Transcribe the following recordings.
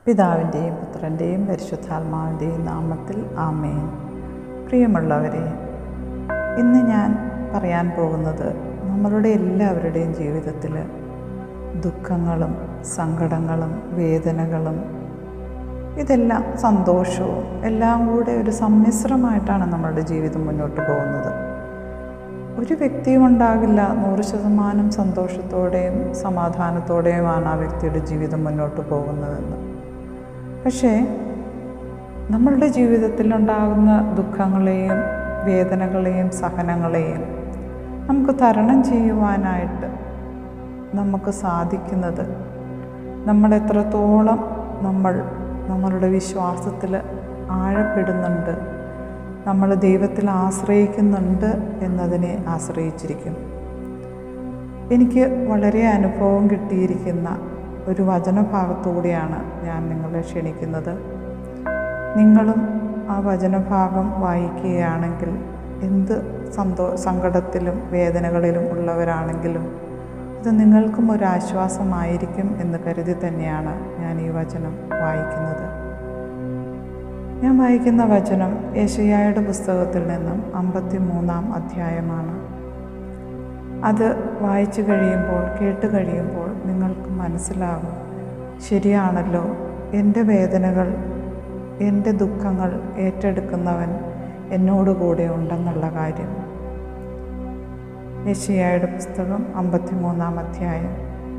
പിതാവിൻ്റെയും പുത്രൻ്റെയും പരിശുദ്ധാത്മാവിൻ്റെയും നാമത്തിൽ ആമേൻ പ്രിയമുള്ളവരെ ഇന്ന് ഞാൻ പറയാൻ പോകുന്നത് നമ്മളുടെ എല്ലാവരുടെയും ജീവിതത്തിൽ ദുഃഖങ്ങളും സങ്കടങ്ങളും വേദനകളും ഇതെല്ലാം സന്തോഷവും എല്ലാം കൂടെ ഒരു സമ്മിശ്രമായിട്ടാണ് നമ്മളുടെ ജീവിതം മുന്നോട്ട് പോകുന്നത് ഒരു വ്യക്തിയും ഉണ്ടാകില്ല നൂറ് ശതമാനം സന്തോഷത്തോടെയും സമാധാനത്തോടെയുമാണ് ആ വ്യക്തിയുടെ ജീവിതം മുന്നോട്ട് പോകുന്നതെന്ന് പക്ഷേ നമ്മളുടെ ജീവിതത്തിൽ ഉണ്ടാകുന്ന ദുഃഖങ്ങളെയും വേദനകളെയും സഹനങ്ങളെയും നമുക്ക് തരണം ചെയ്യുവാനായിട്ട് നമുക്ക് സാധിക്കുന്നത് നമ്മൾ എത്രത്തോളം നമ്മൾ നമ്മളുടെ വിശ്വാസത്തിൽ ആഴപ്പെടുന്നുണ്ട് നമ്മൾ ദൈവത്തിൽ ആശ്രയിക്കുന്നുണ്ട് എന്നതിനെ ആശ്രയിച്ചിരിക്കും എനിക്ക് വളരെ അനുഭവം കിട്ടിയിരിക്കുന്ന ഒരു വചനഭാഗത്തുകൂടിയാണ് ഞാൻ നിങ്ങളെ ക്ഷണിക്കുന്നത് നിങ്ങളും ആ വചനഭാഗം വായിക്കുകയാണെങ്കിൽ എന്ത് സന്തോ സങ്കടത്തിലും വേദനകളിലും ഉള്ളവരാണെങ്കിലും അത് നിങ്ങൾക്കും ഒരു ആശ്വാസമായിരിക്കും എന്ന് കരുതി തന്നെയാണ് ഞാൻ ഈ വചനം വായിക്കുന്നത് ഞാൻ വായിക്കുന്ന വചനം യേശയ്യായുടെ പുസ്തകത്തിൽ നിന്നും അമ്പത്തി മൂന്നാം അധ്യായമാണ് അത് വായിച്ചു കഴിയുമ്പോൾ കേട്ട് കഴിയുമ്പോൾ നിങ്ങൾക്ക് മനസ്സിലാകും ശരിയാണല്ലോ എൻ്റെ വേദനകൾ എൻ്റെ ദുഃഖങ്ങൾ ഏറ്റെടുക്കുന്നവൻ എന്നോട് കൂടെ ഉണ്ടെന്നുള്ള കാര്യം യേശയ്യായുടെ പുസ്തകം അമ്പത്തിമൂന്നാം അധ്യായം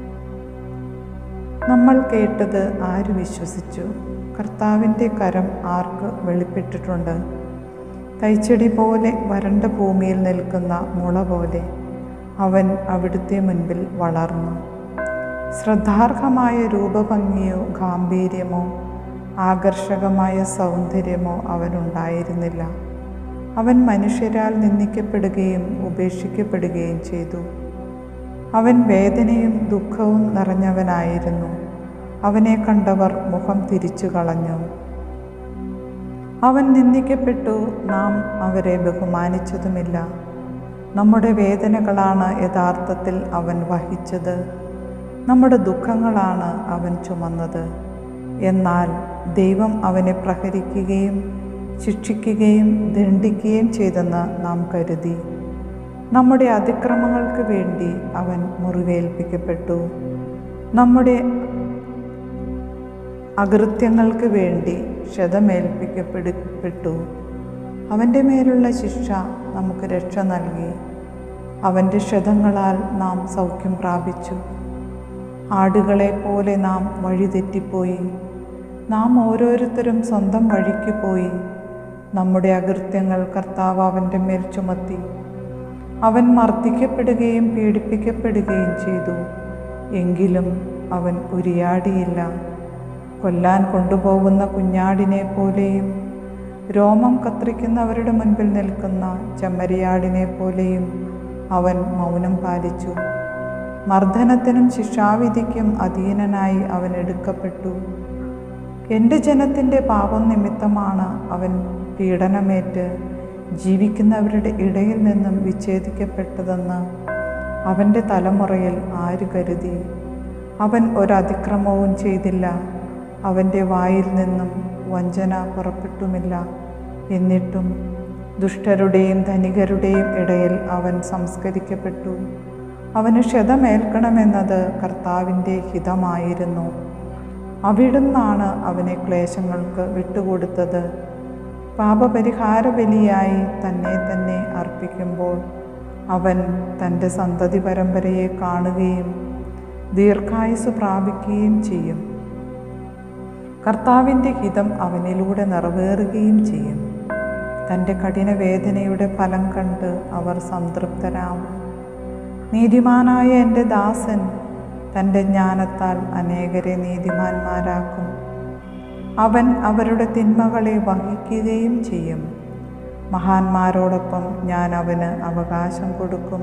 നമ്മൾ കേട്ടത് ആര് വിശ്വസിച്ചു കർത്താവിൻ്റെ കരം ആർക്ക് വെളിപ്പെട്ടിട്ടുണ്ട് തൈച്ചെടി പോലെ വരണ്ട ഭൂമിയിൽ നിൽക്കുന്ന മുള പോലെ അവൻ അവിടുത്തെ മുൻപിൽ വളർന്നു ശ്രദ്ധാർഹമായ രൂപഭംഗിയോ ഗാംഭീര്യമോ ആകർഷകമായ സൗന്ദര്യമോ അവനുണ്ടായിരുന്നില്ല അവൻ മനുഷ്യരാൽ നിന്ദിക്കപ്പെടുകയും ഉപേക്ഷിക്കപ്പെടുകയും ചെയ്തു അവൻ വേദനയും ദുഃഖവും നിറഞ്ഞവനായിരുന്നു അവനെ കണ്ടവർ മുഖം തിരിച്ചു കളഞ്ഞു അവൻ നിന്ദിക്കപ്പെട്ടു നാം അവരെ ബഹുമാനിച്ചതുമില്ല നമ്മുടെ വേദനകളാണ് യഥാർത്ഥത്തിൽ അവൻ വഹിച്ചത് നമ്മുടെ ദുഃഖങ്ങളാണ് അവൻ ചുമന്നത് എന്നാൽ ദൈവം അവനെ പ്രഹരിക്കുകയും ശിക്ഷിക്കുകയും ദണ്ഡിക്കുകയും ചെയ്തെന്ന് നാം കരുതി നമ്മുടെ അതിക്രമങ്ങൾക്ക് വേണ്ടി അവൻ മുറിവേൽപ്പിക്കപ്പെട്ടു നമ്മുടെ അകൃത്യങ്ങൾക്ക് വേണ്ടി ക്ഷതമേൽപ്പിക്കപ്പെടുപ്പെട്ടു അവൻ്റെ മേലുള്ള ശിക്ഷ നമുക്ക് രക്ഷ നൽകി അവൻ്റെ ക്ഷതങ്ങളാൽ നാം സൗഖ്യം പ്രാപിച്ചു ആടുകളെ പോലെ നാം വഴിതെറ്റിപ്പോയി നാം ഓരോരുത്തരും സ്വന്തം വഴിക്ക് പോയി നമ്മുടെ അകൃത്യങ്ങൾ കർത്താവ് അവൻ്റെ മേൽ ചുമത്തി അവൻ മർദ്ദിക്കപ്പെടുകയും പീഡിപ്പിക്കപ്പെടുകയും ചെയ്തു എങ്കിലും അവൻ ഉരിയാടിയില്ല കൊല്ലാൻ കൊണ്ടുപോകുന്ന കുഞ്ഞാടിനെ പോലെയും രോമം കത്രിക്കുന്നവരുടെ മുൻപിൽ നിൽക്കുന്ന ചെമ്മരിയാടിനെ പോലെയും അവൻ മൗനം പാലിച്ചു മർദ്ദനത്തിനും ശിക്ഷാവിധിക്കും അധീനനായി അവൻ എടുക്കപ്പെട്ടു എൻ്റെ ജനത്തിൻ്റെ പാപം നിമിത്തമാണ് അവൻ പീഡനമേറ്റ് ജീവിക്കുന്നവരുടെ ഇടയിൽ നിന്നും വിച്ഛേദിക്കപ്പെട്ടതെന്ന് അവൻ്റെ തലമുറയിൽ ആര് കരുതി അവൻ ഒരതിക്രമവും ചെയ്തില്ല അവൻ്റെ വായിൽ നിന്നും വഞ്ചന പുറപ്പെട്ടുമില്ല എന്നിട്ടും ദുഷ്ടരുടെയും ധനികരുടെയും ഇടയിൽ അവൻ സംസ്കരിക്കപ്പെട്ടു അവന് ക്ഷതമേൽക്കണമെന്നത് കർത്താവിൻ്റെ ഹിതമായിരുന്നു അവിടുന്നാണ് അവനെ ക്ലേശങ്ങൾക്ക് വിട്ടുകൊടുത്തത് പാപപരിഹാര ബലിയായി തന്നെ തന്നെ അർപ്പിക്കുമ്പോൾ അവൻ തൻ്റെ സന്തതി പരമ്പരയെ കാണുകയും ദീർഘായുസ് പ്രാപിക്കുകയും ചെയ്യും കർത്താവിൻ്റെ ഹിതം അവനിലൂടെ നിറവേറുകയും ചെയ്യും തൻ്റെ കഠിന വേദനയുടെ ഫലം കണ്ട് അവർ സംതൃപ്തരാകും നീതിമാനായ എൻ്റെ ദാസൻ തൻ്റെ ജ്ഞാനത്താൽ അനേകരെ നീതിമാന്മാരാക്കും അവൻ അവരുടെ തിന്മകളെ വഹിക്കുകയും ചെയ്യും മഹാന്മാരോടൊപ്പം ഞാൻ അവന് അവകാശം കൊടുക്കും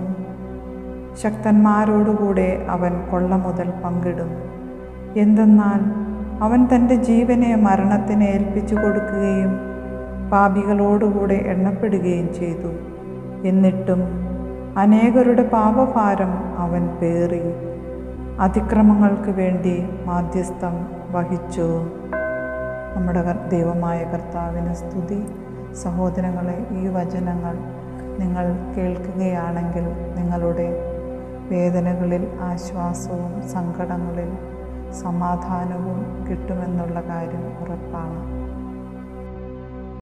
ശക്തന്മാരോടുകൂടെ അവൻ കൊള്ള മുതൽ പങ്കിടും എന്തെന്നാൽ അവൻ തൻ്റെ ജീവനെ മരണത്തിന് ഏൽപ്പിച്ചു കൊടുക്കുകയും പാപികളോടുകൂടെ എണ്ണപ്പെടുകയും ചെയ്തു എന്നിട്ടും അനേകരുടെ പാപഭാരം അവൻ പേറി അതിക്രമങ്ങൾക്ക് വേണ്ടി മാധ്യസ്ഥം വഹിച്ചു നമ്മുടെ കർ- ദൈവമായ കർത്താവിന് സ്തുതി സഹോദരങ്ങളെ ഈ വചനങ്ങൾ നിങ്ങൾ കേൾക്കുകയാണെങ്കിൽ നിങ്ങളുടെ വേദനകളിൽ ആശ്വാസവും സങ്കടങ്ങളിൽ സമാധാനവും കിട്ടുമെന്നുള്ള കാര്യം ഉറപ്പാണ്